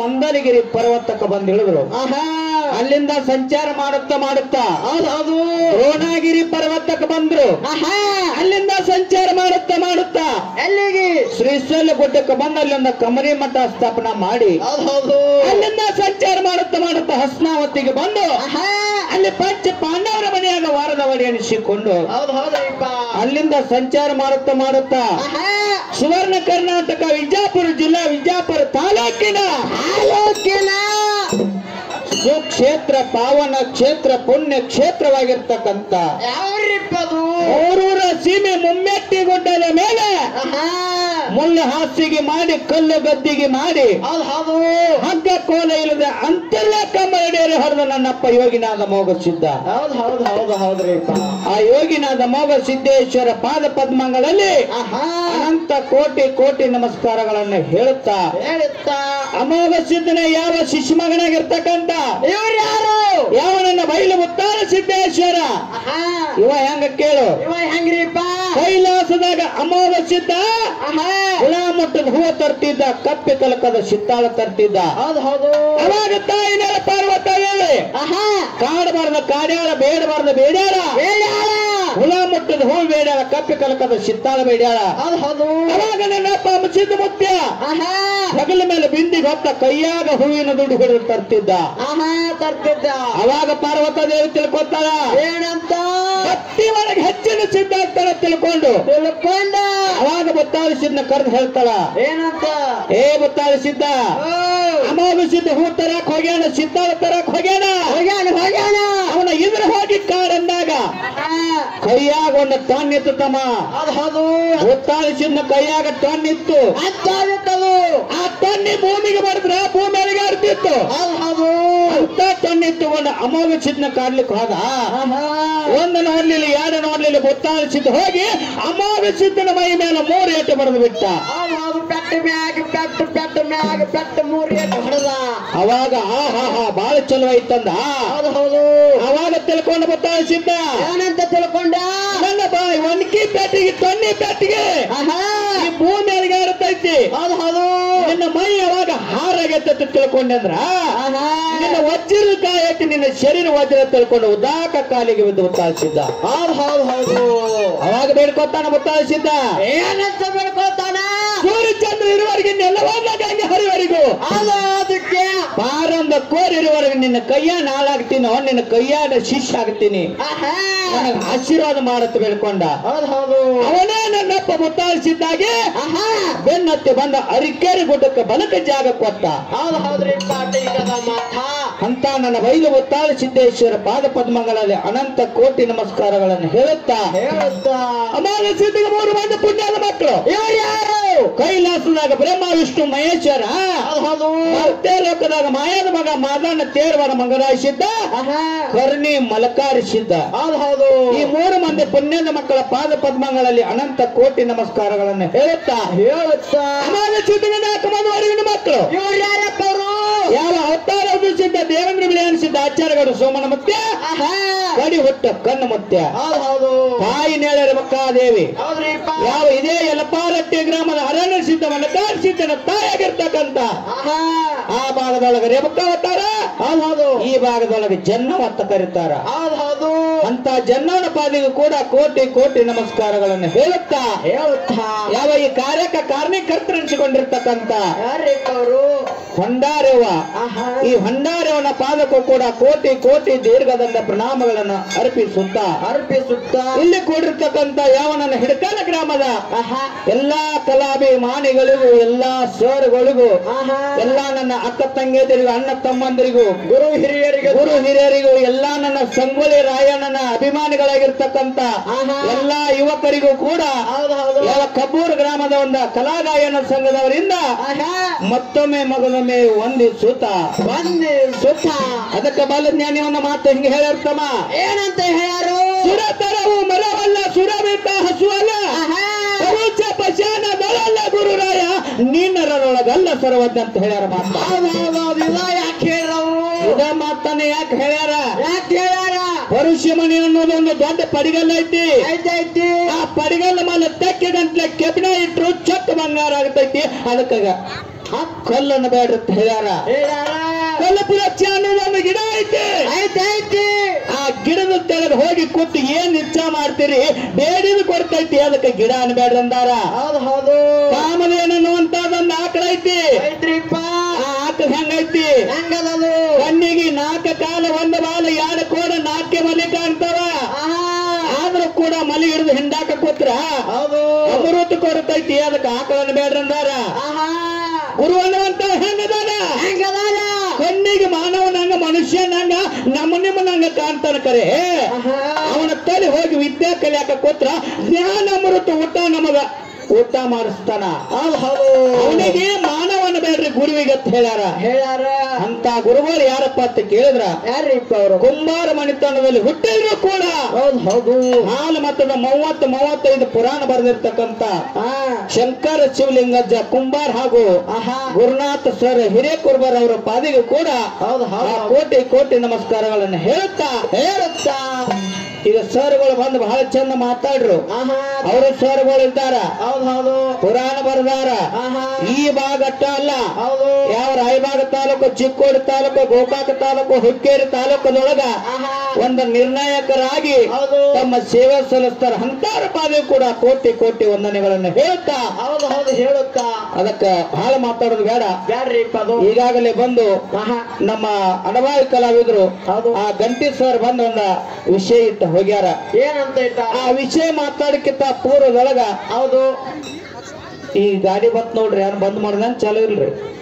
ಮಂದರಗಿರಿ ಪರ್ವತಕ್ಕೆ ಬಂದು ಇಳಿದ್ರು ಆಹಾ ಅಲ್ಲಿಂದ ಸಂಚಾರ ಮಾಡುತ್ತಾ ಮಾಡುತ್ತಾ ಹೌದೌದು ದ್ರೋಣಗಿರಿ ಪರ್ವತಕ್ಕೆ ಬಂದ್ರು ಆಹಾ ಅಲ್ಲಿಂದ ಸಂಚಾರ ಮಾಡುತ್ತಾ ಮಾಡುತ್ತಾ ಎಲ್ಲಿಗೆ ಶ್ರೀಶೈಲ ಗುಡ್ಡಕ್ಕೆ ಬಂದು ಅಲ್ಲಿಂದ ಕಮರಿ ಮಠ ಸ್ಥಾಪನಾ ಮಾಡಿ ಹೌದೌದು ಅಲ್ಲಿಂದ ಸಂಚಾರ ಮಾಡುತ್ತಾ ಮಾಡುತ್ತಾ ಹಸ್ನಾವತಿಗೆ ಬಂದು ಆಹಾ ಅಲ್ಲಿ ಪಂಚ ಪಾಂಡವರ ಮನೆಯಾಗ ವಾರದ ಒಡೆ ಎನಿಸಿಕೊಂಡು ಹೌದು ಹೌದ್ರಿಪ್ಪ ಅಲ್ಲಿಂದ ಸಂಚಾರ ಮಾಡುತ್ತಾ ಮಾಡುತ್ತಾ ಆಹಾ ಸುವರ್ಣ ಕರ್ನಾಟಕ ವಿಜಾಪುರ ಜಿಲ್ಲಾ ವಿಜಾಪುರ ತಾಲೂಕಿನ ಆಲೋಕಿನ ಸುಕ್ಷೇತ್ರ ಪಾವನ ಕ್ಷೇತ್ರ ಪುಣ್ಯ ಕ್ಷೇತ್ರವಾಗಿರ್ತಕ್ಕಂಥ ಯಾವ್ರಿಪ್ಪ ಅದು ಊರೂರ ಸೀಮೆ ಮುಮ್ಮೆಟ್ಟಿ ಗುಡ್ಡದ ಮೇಲೆ ಆಹಾ ಮುಳ್ಳು ಹಾಸಿಗೆ ಮಾಡಿ ಕಲ್ಲು ಗದ್ದಿಗೆ ಮಾಡಿ ಹೌದು ಹೌದು ಹಗ್ಗ ಕೋಲ ಇಲ್ಲದೆ ಅಂತಲ್ಲ ಕಮ್ಮರಡಿಯರು ಹರಿದ ನನ್ನಪ್ಪ ಯೋಗಿನಾಥ ಮೋಗ ಸಿದ್ಧ ಹೌದು ಹೌದು ಹೌದು ಹೌದ್ರಿಪ್ಪ ಆ ಯೋಗಿನಾಥ ಮೋಗ ಸಿದ್ದೇಶ್ವರ ಪಾದ ಪದ್ಮಗಳಲ್ಲಿ ಆಹಾ ಅನಂತ ಕೋಟಿ ಕೋಟಿ ನಮಸ್ಕಾರಗಳನ್ನು ಹೇಳುತ್ತಾ ಹೇಳುತ್ತ ಅಮೋಘ ಸಿದ್ಧನ ಯಾವ ಶಿಶು ಮಗನಾಗಿರ್ತಕ್ಕಂಥ ಇವ್ರು ಯಾರು ಯಾವ ನನ್ನ ಬೈಲು ಮುತ್ತಾರ ಸಿದ್ದೇಶ್ವರ ಆಹಾ ಇವ ಹೆಂಗ ಕೇಳು ಇವ ಹೆಂಗ್ರಿಪ್ಪ ಕೈಲಾಸದಾಗ ಅಮೋಘ ಸಿದ್ಧ ಆಹಾ ಹುಳ ಮುಟ್ಟದ ಹೂವ ತರ್ತಿದ್ದ ಕಪ್ಪೆ ಕಲಕದ ಸಿತ್ತಾಳ ತರ್ತಿದ್ದ ಹೌದು ಹೌದು ಅವಾಗ ತಾಯಿ ನೆಲ ಪಾರ್ವತ ಹೇಳಿ ಆಹಾ ಕಾಡಬಾರ್ದ ಕಾಡ್ಯಾಳ ಬೇಡಬಾರ್ದ ಬೇಡ್ಯಾಳ ಬೇಡ್ಯಾಳ ಹುಳ ಮುಟ್ಟದ ಹೂ ಬೇಡ್ಯಾಳ ಕಪ್ಪೆ ಕಲಕದ ಸಿತ್ತಾಳ ಬೇಡ್ಯಾಳ ಹೌದು ಹೌದು ಅವಾಗ ನನ್ನಪ್ಪ ಸಿದ್ಧ ಮುತ್ಯ ಆಹಾ ಹಗಲ ಮೇಲೆ ಬಿಂದಿಗೆ ಹೊತ್ತ ಕೈಯಾಗ ಹೂವಿನ ದುಡ್ಡು ಹಿಡಿದು ತರ್ತಿದ್ದ ಆಹಾ ತರ್ತಿದ್ದ ಅವಾಗ ಪಾರ್ವತ ದೇವಿ ತಿಳ್ಕೊತಾಳ ಏನಂತ ಭಕ್ತಿ ಒಳಗೆ ಹೆಚ್ಚಿನ ಸಿದ್ಧ ಆಗ್ತಾಳ ತಿಳ್ಕೊಂಡು ತಿಳ್ಕೊಂಡ ಅವಾಗ ಬತ್ತಾಳಿ ಸಿದ್ಧ ಕರೆದು ಹೇಳ್ತಾಳ ಏನಂತ ಏ ಬತ್ತಾಳಿ ಸಿದ್ಧ ಓ, ಅಮೋಘ ಸಿದ್ಧ ಹೂ ತರಕ್ ಹೋಗ್ಯಾನ ಸಿದ್ಧಾಳ ತರಕ್ ಹೋಗ್ಯಾನ ಹೋಗ್ಯಾನ ಹೋಗ್ಯಾನ ಅವನ ಇದ್ರ ಹೋಗಿ ಕಾರಂದಾಗ ಆಹಾ, ಕೈಯಾಗ ಒಂದು ಟನ್ ಇತ್ತು ತಮ್ಮ ಹೌದು ಹೌದು ಬತ್ತಾಳಿ ಸಿದ್ಧ ಕೈಯಾಗ ಟನ್ ಇತ್ತು ಅದ್ದಾಗುತ್ತದು ಆ ಟನ್ನಿ ಭೂಮಿಗೆ ಮಾಡಿದ್ರ ಭೂಮಿ ಅಡಿಗಾಡ್ತಿತ್ತು ಹೌದು ಹೌದು ಅಂತ ಟನ್ನಿ ತಗೊಂಡು ಅಮೋಘ ಸಿದ್ಧನ ಕಾಡ್ಲಿಕ್ಕೆ ಹೋದ ಆಹಾ, ಒಂದು ನೋಡ್ಲಿಲ್ಲ ಎರಡು ನೋಡ್ಲಿಲ್ಲ ಬತ್ತಾಳಿ ಸಿದ್ಧ ಹೋಗಿ ಅಮೋಘ ಸಿದ್ಧನ ಮೈ ಮೇಲೆ ಮೂರು ಏಟು ಬರೆದು ಬಿಟ್ಟ ಹೌದು ಹೌದು ಪೆಟ್ಟು ಮ್ಯಾಗ ಪೆಟ್ಟು ಪೆಟ್ಟು ಮ್ಯಾಗ ಪೆಟ್ಟು ಮೂರು ಏಟು ಹೊಡೆದ ಅವಾಗ ಆ ಹಾ ಹಾ ಬಾಳ ಚಲೋ ಐತಂದ ಹೌದು ಹೌದು ಅವಾಗ ತಿಳ್ಕೊಂಡು ಬತ್ತಾಳಿ ಸಿದ್ಧ ಏನಂತ ತಿಳ್ಕೊಂಡ ನನ್ನ ಬಾಯಿ ಒನ್ಕಿ ಪೆಟ್ಟಿಗೆ ಟನ್ನಿ ಪೆಟ್ಟಿಗೆ ಆಹಾ ಈ ಭೂಮಿ ಅಡಿಗಾಡ್ತೈತಿ ಹೌದು ಹೌದು ನಿನ್ನ ಮೈ ಅವಾಗ ಹಾರಾಗೈತೆ ಅಂತ ತಿಳ್ಕೊಂಡೆ ಅಂದ್ರ ಆಹಾ ನಿನ್ನ ವಜ್ರದ ಕಾಯಕ್ಕೆ ನಿನ್ನ ಶರೀರ ವಜ್ರ ತಿಳ್ಕೊಂಡು ಉದಾಕ ಕಾಲಿಗೆ ಬಿದ್ದು ಒತ್ತಾಯಿಸಿದ್ದ ಹೌದು ಹೌದು ಹೌದು ಅವಾಗ ಬೇಡ್ಕೊತಾನ ಒತ್ತಾಯಿಸಿದ್ದ ಏನಂತ ಬೆಳ್ಕೊತಾನ ಸೂರ್ಯಚಂದ್ರ ಇರುವವರೆಗೆ ನೆಲವಾದ ಗಂಗೆ ಹರಿವರೆಗೂ ಅದು ಅದಕ್ಕೆ ಪಾರಂದ ಕೋರ್ ಇರುವವರೆಗೆ ನಿನ್ನ ಕೈಯ ನಾಳಾಗ್ತೀನೋ ನಿನ್ನ ಕೈಯಾಡ ಶಿಷ್ಯ ಆಗ್ತೀನಿ ಆಹಾ ನನಗೆ ಆಶೀರ್ವಾದ ಮಾಡತ್ ಬೇಡ್ಕೊಂಡ ಹೌದು ಹೌದು ಅವನೇ ನನ್ನಪ್ಪ ಮುತ್ತಾಯಿಸಿದ್ದಾಗೆ ಆಹಾ ಬೆನ್ನತ್ತಿ ಬಂದ ಅರಿಕೇರಿ ಗುಡ್ಡಕ್ಕೆ ಬಲಕ ಜಾಗ ಕೊಟ್ಟ ಹೌದು ಹೌದ್ರಿ ಪಾಟಿಗದ ಮಾತ ಅಂತ ನನ್ನ ಬೈಲು ಒತ್ತಾಳ ಸಿದ್ದೇಶ್ವರ ಪಾದ ಪದ್ಮಗಳಲ್ಲಿ ಅನಂತ ಕೋಟಿ ನಮಸ್ಕಾರಗಳನ್ನು ಹೇಳುತ್ತಾ ಹೇಳುತ್ತಾ ಅಮಾನ ಸಿದ್ಧಿಗೆ ಮೂರು ಮಂದಿ ಪುಣ್ಯದ ಮಕ್ಕಳು ಇವ್ರು ಯಾರು ಕೈಲಾಸದಾಗ ಬ್ರಹ್ಮ ವಿಷ್ಣು ಮಹೇಶ್ವರ ಹೌದು ಹೌದು ಮರ್ತ್ಯ ಲೋಕದಾಗ ಮಾಯದ ಮಗ ಮಾದಣ್ಣ ತೇರ್ವರ ಮಂಗರಾಯಿಸಿದ್ದ ಆಹಾ ಕರ್ಣಿ ಮಲಕಾರಿಸಿದ್ದ ಹೌದು ಹೌದು ಈ ಮೂರು ಮಂದಿ ಪುಣ್ಯದ ಮಕ್ಕಳ ಪಾದ ಪದ್ಮಗಳಲ್ಲಿ ಅನಂತ ಕೋಟಿ ನಮಸ್ಕಾರಗಳನ್ನು ಹೇಳುತ್ತಾ ಹೇಳುತ್ತಾ ಅಮಾನ ಸಿದ್ಧಿಗೆ ನಾಲ್ಕು ಮಂದಿ ಹೊರಗಿನ ಮಕ್ಕಳು ಇವ್ರು ಯಾರಪ್ಪ ಅವರು ಯಾವ ಅವತಾರ ಸಿದ್ಧ ದೇವೇಂದ್ರ ಬಿಳಿ ಅನಿಸಿದ್ದ ಆಚಾರ್ಯಗಳು ಸೋಮನ ಮುತ್ಯ ಆಹಾ ಕಡಿ ಹುಟ್ಟ ಕಣ್ಣು ಮುತ್ಯ ಹೌದು ಹೌದು ತಾಯಿ ನೇಳರ ಮಕ್ಕಾದೇವಿ ಹೌದ್ರಿಪ್ಪ ಯಾವ ಇದೇ ಯಲಪಾರಟ್ಟಿ ಗ್ರಾಮದ ಅರಣ್ಯ ಸಿದ್ಧ ಮಲ್ಲಕಾರ್ ಸಿದ್ಧನ ತಾಯಾಗಿರ್ತಕ್ಕಂತ ಆಹಾ ಆ ಭಾಗದೊಳಗೆ ರೇಮಕ್ಕ ಅವತಾರ ಹೌದು ಹೌದು ಈ ಭಾಗದೊಳಗೆ ಜನ್ನವ ಅಂತ ಕರೀತಾರ ಹೌದು ಹೌದು ಅಂತ ಜನ್ನವನ ಪಾದಿಗೂ ಕೂಡ ಕೋಟಿ ಕೋಟಿ ನಮಸ್ಕಾರಗಳನ್ನು ಹೇಳುತ್ತಾ ಹೇಳುತ್ತಾ ಯಾವ ಈ ಕಾರ್ಯಕ್ಕೆ ಕಾರಣೀಕರ್ತರಿಸಿಕೊಂಡಿರ್ತಕ್ಕಂತ ಯಾರಿಪ್ಪ ಅವರು ಹೊಂಡಾರೆವ್ವ ಆಹಾ ಈ ಹೊಂಡಾರೆವನ ಪಾದಕ್ಕೂ ಕೂಡ ಕೋಟಿ ಕೋಟಿ ದೀರ್ಘದಂಡ ಪ್ರಣಾಮಗಳನ್ನು ಅರ್ಪಿಸುತ್ತಾ ಅರ್ಪಿಸುತ್ತಾ ಇಲ್ಲಿ ಕೂಡಿರ್ತಕ್ಕಂತ ಯಾವ ನನ್ನ ಹಿಡಕಲ ಗ್ರಾಮದ ಆಹಾ ಎಲ್ಲಾ ಕಲಾಭಿಮಾನಿಗಳಿಗೂ ಎಲ್ಲಾ ಸರ್ಗಳಿಗೂ ಆಹಾ ಎಲ್ಲಾ ನನ್ನ ಅಕ್ಕ ತಂಗಿಯರಿಗೂ ಅಣ್ಣ ತಮ್ಮಂದರಿಗೂ ಗುರು ಹಿರಿಯರಿಗೆ ಗುರು ಹಿರಿಯರಿಗೂ ಎಲ್ಲಾ ನನ್ನ ಸಂಗೊಳ್ಳಿ ರಾಯಣ್ಣನ ಅಭಿಮಾನಿಗಳಾಗಿರ್ತಕ್ಕಂತ ಆಹಾ. ಎಲ್ಲಾ ಯುವಕರಿಗೂ ಕೂಡ ಹೌದು ಹೌದು ಯಾವ ಕಬ್ಬೂರು ಗ್ರಾಮದ ಒಂದು ಕಲಾಗಾಯನ ಸಂಘದವರಿಂದ ಆಹಾ ಮತ್ತೊಮ್ಮೆ ಮಗದೊಮ್ಮೆ ಒಂದಿಸುತ್ತ ಬಂದೆ ಸುತ್ತ ಅದಕ್ಕೆ ಬಾಲಜ್ಞಾನಿಯವನ್ನ ಮಾತು ಹಿಂಗೆ ಹೇಳಿರ್ತಮ್ಮ ಏನಂತ ಹೇಳ್ಯಾರು ಸುರತರವು ಮರವಲ್ಲ ಸುರಬೇಕ ಹಸುವಲ್ಲ ಆಹಾ ಪರುಚ ಪಶಾನ ದೊಳಲ್ಲ ಗುರುರಾಯ ನೀನರೊಳಗಲ್ಲ ಸರ್ವಜ್ಞ ಅಂತ ಹೇಳ್ಯಾರ ಮಾತ ಹೌದು ಹೌದು ಹೌದು ಇದ ಯಾಕೆ ಹೇಳ್ರವು ಇದ ಮಾತನ್ನ ಯಾಕೆ ಹೇಳ್ಯಾರ ಯಾಕೆ ಹೇಳ್ಯಾರ ಪರುಷಮಣಿ ಅನ್ನೋದು ಒಂದು ದೊಡ್ಡ ಪಡಿಗಲ್ಲ ಐತಿ ಐತೈತಿ ಆ ಪಡಿಗಲ್ಲ ಮೇಲೆ ತೆಕ್ಕೆ ಗಂಟ್ಲೆ ಕೆಬಿನ ಇಟ್ರು ಚೊಕ್ಕ ಬಂಗಾರ ಆಗ್ತೈತಿ ಅದಕ್ಕಾಗ ಕಲ್ಲನ್ನು ಬೇಡ್ರಿ ಅಂತ ಹೇಳ್ಯಾರ ಹೇಳ್ಯಾರ ಕಲ್ಲಪುರಚ್ಚ ಅನ್ನೋದು ಒಂದು ಗಿಡ ಐತಿ ಐತೈತಿ ಆ ಗಿಡದ ತೆಗೆದು ಹೋಗಿ ಕೂತು ಏನ್ ಇಚ್ಛಾ ಮಾಡ್ತೀರಿ ಬೇಡಿದ ಕೊಡ್ತೈತಿ ಅದಕ್ಕೆ ಗಿಡ ಅನ್ಬೇಡ್ರಿ ಅಂದಾರ ಹೌದು ಹೌದು ಕಾಮಧೇನು ಅನ್ನುವಂತದೊಂದು ಆಕಳ ಐತಿ ಐತ್ರಿಪ್ಪ ಆ ಆಕಳ ಹೆಂಗೈತಿ ಹೆಂಗದದು ಕಣ್ಣಿಗೆ ನಾಲ್ಕ ಕಾಲ ಒಂದು ಬಾಲ ಎರಡು ಕೋಡ ನಾಲ್ಕೆ ಮಲಿ ಕಾಣ್ತಾವ ಆಹಾ ಆದ್ರೂ ಕೂಡ ಮಲಿ ಹಿಡಿದು ಹಿಂಡಾಕ ಕೂತ್ರ ಹೌದು ಅಮೃತ ಕೊಡ್ತೈತಿ ಅದಕ್ಕೆ ಆಕಳನ್ನ ಬೇಡ್ರಿ ಅಂದಾರ ಆಹಾ ಗುರು ಅನ್ನುವಂತ ಹೆಂಗದಾನ ಹೆಂಗದಾನ ಕಣ್ಣಿಗೆ ಮಾನವನಂಗ ಮನುಷ್ಯನಂಗ ನಮ್ಮ ನಿಮ್ಮನಂಗ ಕಾಣ್ತಾನ ಕರೆ ಆಹಾ ಅವನ ತಲೆ ಹೋಗಿ ವಿದ್ಯಾ ಕಲಿಯಾಕ ಕೂತ್ರ ಜ್ಞಾನ ಅಮೃತ ಊಟ ನಮಗ ಊಟ ಮಾಡಿಸ್ತಾನ ಹೌದು ಹೌದು ಅವನಿಗೆ ಮಾನವನ ಬೇಡ್ರಿ ಗುರುವಿಗೆ ಅಂತ ಹೇಳ್ಯಾರ ಹೇಳ್ಯಾರ ಅಂತ ಗುರುಗಳು ಯಾರಪ್ಪ ಅಂತ ಕೇಳಿದ್ರ ಯಾರಿಪ್ಪ ಅವರು ಕುಂಬಾರ ಮಣಿತನದಲ್ಲಿ ಹುಟ್ಟಿದ್ರು ಕೂಡ ಹೌದು ಹೌದು ಹಾಲು ಮತದ ಮೂವತ್ತು ಮೂವತ್ತೈದು ಪುರಾಣ ಬರೆದಿರ್ತಕ್ಕಂತ ಹಾ ಶಂಕರ ಶಿವಲಿಂಗಜ್ಜ ಕುಂಬಾರ್ ಹಾಗೂ ಆಹಾ ಗುರುನಾಥ ಸರ್ ಹಿರೇಕುರ್ಬರ್ ಅವರ ಪಾದಿಗೆ ಕೂಡ ಹೌದು ಆ ಹೌದು ಕೋಟಿ ಕೋಟಿ ನಮಸ್ಕಾರಗಳನ್ನು ಹೇಳುತ್ತಾ ಹೇಳುತ್ತಾ ಈಗ ಸರ್ಗಳು ಬಂದು ಬಹಳ ಚಂದ ಮಾತಾಡ್ರು ಆಹಾ ಅವರು ಸರ್ಗಳು ಇದ್ದಾರ ಹೌದು ಹೌದು ಪುರಾಣ ಬರೆದಾರ ಆಹಾ ಈ ಭಾಗ ಅಷ್ಟ ಅಲ್ಲ ಹೌದು ಯಾವ ರಾಯಬಾಗ ತಾಲೂಕು ಚಿಕ್ಕೋಡಿ ತಾಲೂಕು ಗೋಕಾಕ ತಾಲೂಕು ಹುಕ್ಕೇರಿ ತಾಲೂಕದೊಳಗ ಆಹಾ ಒಂದು ನಿರ್ಣಾಯಕರಾಗಿ ಹೌದು ತಮ್ಮ ಸೇವೆ ಸಲ್ಲಿಸ್ತಾರ ಅಂತಾರ ಪಾದೆ ಕೂಡ ಕೋಟಿ ಕೋಟಿ ವಂದನೆಗಳನ್ನು ಹೇಳ್ತಾ ಹೌದು ಹೌದು ಹೇಳುತ್ತಾ ಅದಕ್ಕ ಬಹಳ ಮಾತಾಡೋದು ಬೇಡ ಬ್ಯಾಡ್ರಿಪ್ಪ ಅದು ಈಗಾಗಲೇ ಬಂದು ಆಹಾ ನಮ್ಮ ಅಡವಾಯಿ ಕಲಾವಿದರು ಹೌದು ಆ ಗಂಟಿ ಸರ್ ಬಂದು ಒಂದ ವಿಷಯ ಇಟ್ಟು ಹೋಗ್ಯಾರ ಏನಂತ ಇಟ್ಟಾರ ಆ ವಿಷಯ ಮಾತಾಡಕ್ಕಿಂತ ಪೂರ್ವದೊಳಗ ಹೌದು ಈ ಗಾಡಿ ಬತ್ ನೋಡ್ರಿ ಯಾರು ಬಂದ್ ಮಾಡ್ದಂಗ್ ಚಾಲು ಇಲ್ರಿ